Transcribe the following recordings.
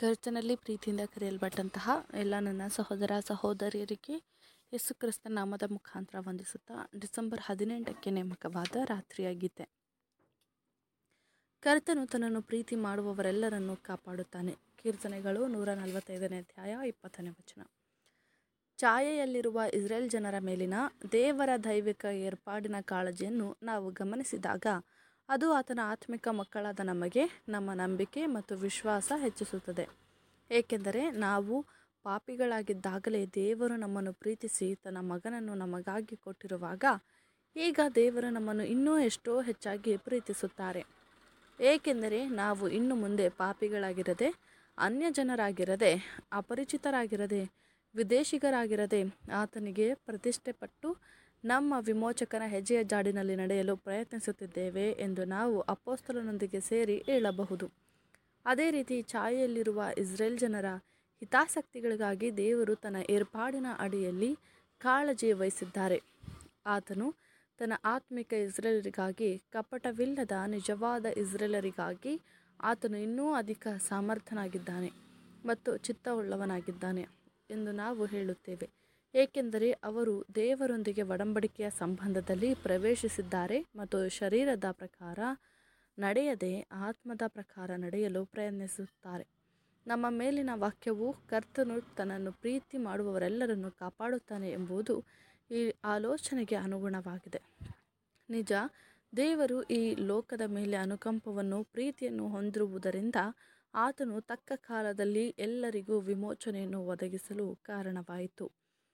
ಕರ್ತನಲ್ಲಿ ಪ್ರೀತಿಯಿಂದ ಕರೆಯಲ್ಪಟ್ಟಂತಹ ಎಲ್ಲ ನನ್ನ ಸಹೋದರ ಸಹೋದರಿಯರಿಗೆ ಯೇಸು ಕ್ರಿಸ್ತ ನಾಮದ ಮುಖಾಂತರ ವಂದಿಸುತ್ತಾ ಡಿಸೆಂಬರ್ ಹದಿನೆಂಟಕ್ಕೆ ನೇಮಕವಾದ ರಾತ್ರಿಯ ಗೀತೆ ಕರ್ತನು ತನ್ನನ್ನು ಪ್ರೀತಿ ಮಾಡುವವರೆಲ್ಲರನ್ನು ಕಾಪಾಡುತ್ತಾನೆ ಕೀರ್ತನೆಗಳು ನೂರ ನಲವತ್ತೈದನೇ ಅಧ್ಯಾಯ ಇಪ್ಪತ್ತನೇ ವಚನ ಛಾಯೆಯಲ್ಲಿರುವ ಇಸ್ರೇಲ್ ಜನರ ಮೇಲಿನ ದೇವರ ದೈವಿಕ ಏರ್ಪಾಡಿನ ಕಾಳಜಿಯನ್ನು ನಾವು ಗಮನಿಸಿದಾಗ ಅದು ಆತನ ಆತ್ಮಿಕ ಮಕ್ಕಳಾದ ನಮಗೆ ನಮ್ಮ ನಂಬಿಕೆ ಮತ್ತು ವಿಶ್ವಾಸ ಹೆಚ್ಚಿಸುತ್ತದೆ ಏಕೆಂದರೆ ನಾವು ಪಾಪಿಗಳಾಗಿದ್ದಾಗಲೇ ದೇವರು ನಮ್ಮನ್ನು ಪ್ರೀತಿಸಿ ತನ್ನ ಮಗನನ್ನು ನಮಗಾಗಿ ಕೊಟ್ಟಿರುವಾಗ ಈಗ ದೇವರು ನಮ್ಮನ್ನು ಇನ್ನೂ ಎಷ್ಟೋ ಹೆಚ್ಚಾಗಿ ಪ್ರೀತಿಸುತ್ತಾರೆ ಏಕೆಂದರೆ ನಾವು ಇನ್ನು ಮುಂದೆ ಪಾಪಿಗಳಾಗಿರದೆ ಅನ್ಯ ಜನರಾಗಿರದೆ ಅಪರಿಚಿತರಾಗಿರದೆ ವಿದೇಶಿಗರಾಗಿರದೆ ಆತನಿಗೆ ಪ್ರತಿಷ್ಠೆಪಟ್ಟು ನಮ್ಮ ವಿಮೋಚಕನ ಹೆಜ್ಜೆಯ ಜಾಡಿನಲ್ಲಿ ನಡೆಯಲು ಪ್ರಯತ್ನಿಸುತ್ತಿದ್ದೇವೆ ಎಂದು ನಾವು ಅಪೋಸ್ತಲನೊಂದಿಗೆ ಸೇರಿ ಹೇಳಬಹುದು ಅದೇ ರೀತಿ ಛಾಯೆಯಲ್ಲಿರುವ ಇಸ್ರೇಲ್ ಜನರ ಹಿತಾಸಕ್ತಿಗಳಿಗಾಗಿ ದೇವರು ತನ್ನ ಏರ್ಪಾಡಿನ ಅಡಿಯಲ್ಲಿ ಕಾಳಜಿ ವಹಿಸಿದ್ದಾರೆ ಆತನು ತನ್ನ ಆತ್ಮಿಕ ಇಸ್ರೇಲರಿಗಾಗಿ ಕಪಟವಿಲ್ಲದ ನಿಜವಾದ ಇಸ್ರೇಲರಿಗಾಗಿ ಆತನು ಇನ್ನೂ ಅಧಿಕ ಸಮರ್ಥನಾಗಿದ್ದಾನೆ ಮತ್ತು ಚಿತ್ತವುಳ್ಳವನಾಗಿದ್ದಾನೆ ಎಂದು ನಾವು ಹೇಳುತ್ತೇವೆ ಏಕೆಂದರೆ ಅವರು ದೇವರೊಂದಿಗೆ ಒಡಂಬಡಿಕೆಯ ಸಂಬಂಧದಲ್ಲಿ ಪ್ರವೇಶಿಸಿದ್ದಾರೆ ಮತ್ತು ಶರೀರದ ಪ್ರಕಾರ ನಡೆಯದೆ ಆತ್ಮದ ಪ್ರಕಾರ ನಡೆಯಲು ಪ್ರಯತ್ನಿಸುತ್ತಾರೆ ನಮ್ಮ ಮೇಲಿನ ವಾಕ್ಯವು ಕರ್ತನು ತನ್ನನ್ನು ಪ್ರೀತಿ ಮಾಡುವವರೆಲ್ಲರನ್ನು ಕಾಪಾಡುತ್ತಾನೆ ಎಂಬುದು ಈ ಆಲೋಚನೆಗೆ ಅನುಗುಣವಾಗಿದೆ ನಿಜ ದೇವರು ಈ ಲೋಕದ ಮೇಲೆ ಅನುಕಂಪವನ್ನು ಪ್ರೀತಿಯನ್ನು ಹೊಂದಿರುವುದರಿಂದ ಆತನು ತಕ್ಕ ಕಾಲದಲ್ಲಿ ಎಲ್ಲರಿಗೂ ವಿಮೋಚನೆಯನ್ನು ಒದಗಿಸಲು ಕಾರಣವಾಯಿತು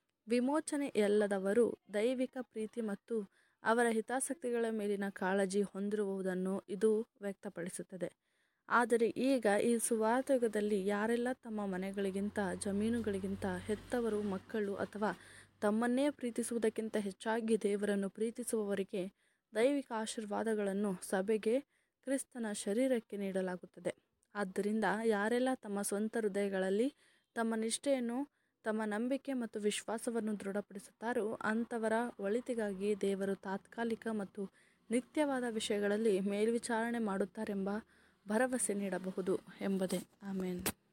ವಿಮೋಚನೆಯಲ್ಲದವರು ದೈವಿಕ ಪ್ರೀತಿ ಮತ್ತು ಅವರ ಹಿತಾಸಕ್ತಿಗಳ ಮೇಲಿನ ಕಾಳಜಿ ಹೊಂದಿರುವುದನ್ನು ಇದು ವ್ಯಕ್ತಪಡಿಸುತ್ತದೆ ಆದರೆ ಈಗ ಈ ಸುವಾರ್ಯುಗದಲ್ಲಿ ಯಾರೆಲ್ಲ ತಮ್ಮ ಮನೆಗಳಿಗಿಂತ ಜಮೀನುಗಳಿಗಿಂತ ಹೆತ್ತವರು ಮಕ್ಕಳು ಅಥವಾ ತಮ್ಮನ್ನೇ ಪ್ರೀತಿಸುವುದಕ್ಕಿಂತ ಹೆಚ್ಚಾಗಿ ದೇವರನ್ನು ಪ್ರೀತಿಸುವವರಿಗೆ ದೈವಿಕ ಆಶೀರ್ವಾದಗಳನ್ನು ಸಭೆಗೆ ಕ್ರಿಸ್ತನ ಶರೀರಕ್ಕೆ ನೀಡಲಾಗುತ್ತದೆ ಆದ್ದರಿಂದ ಯಾರೆಲ್ಲ ತಮ್ಮ ಸ್ವಂತ ಹೃದಯಗಳಲ್ಲಿ ತಮ್ಮ ನಿಷ್ಠೆಯನ್ನು ತಮ್ಮ ನಂಬಿಕೆ ಮತ್ತು ವಿಶ್ವಾಸವನ್ನು ದೃಢಪಡಿಸುತ್ತಾರೋ ಅಂಥವರ ಒಳಿತಿಗಾಗಿ ದೇವರು ತಾತ್ಕಾಲಿಕ ಮತ್ತು ನಿತ್ಯವಾದ ವಿಷಯಗಳಲ್ಲಿ ಮೇಲ್ವಿಚಾರಣೆ ಮಾಡುತ್ತಾರೆಂಬ ಭರವಸೆ ನೀಡಬಹುದು ಎಂಬುದೇ ಆಮೇನ್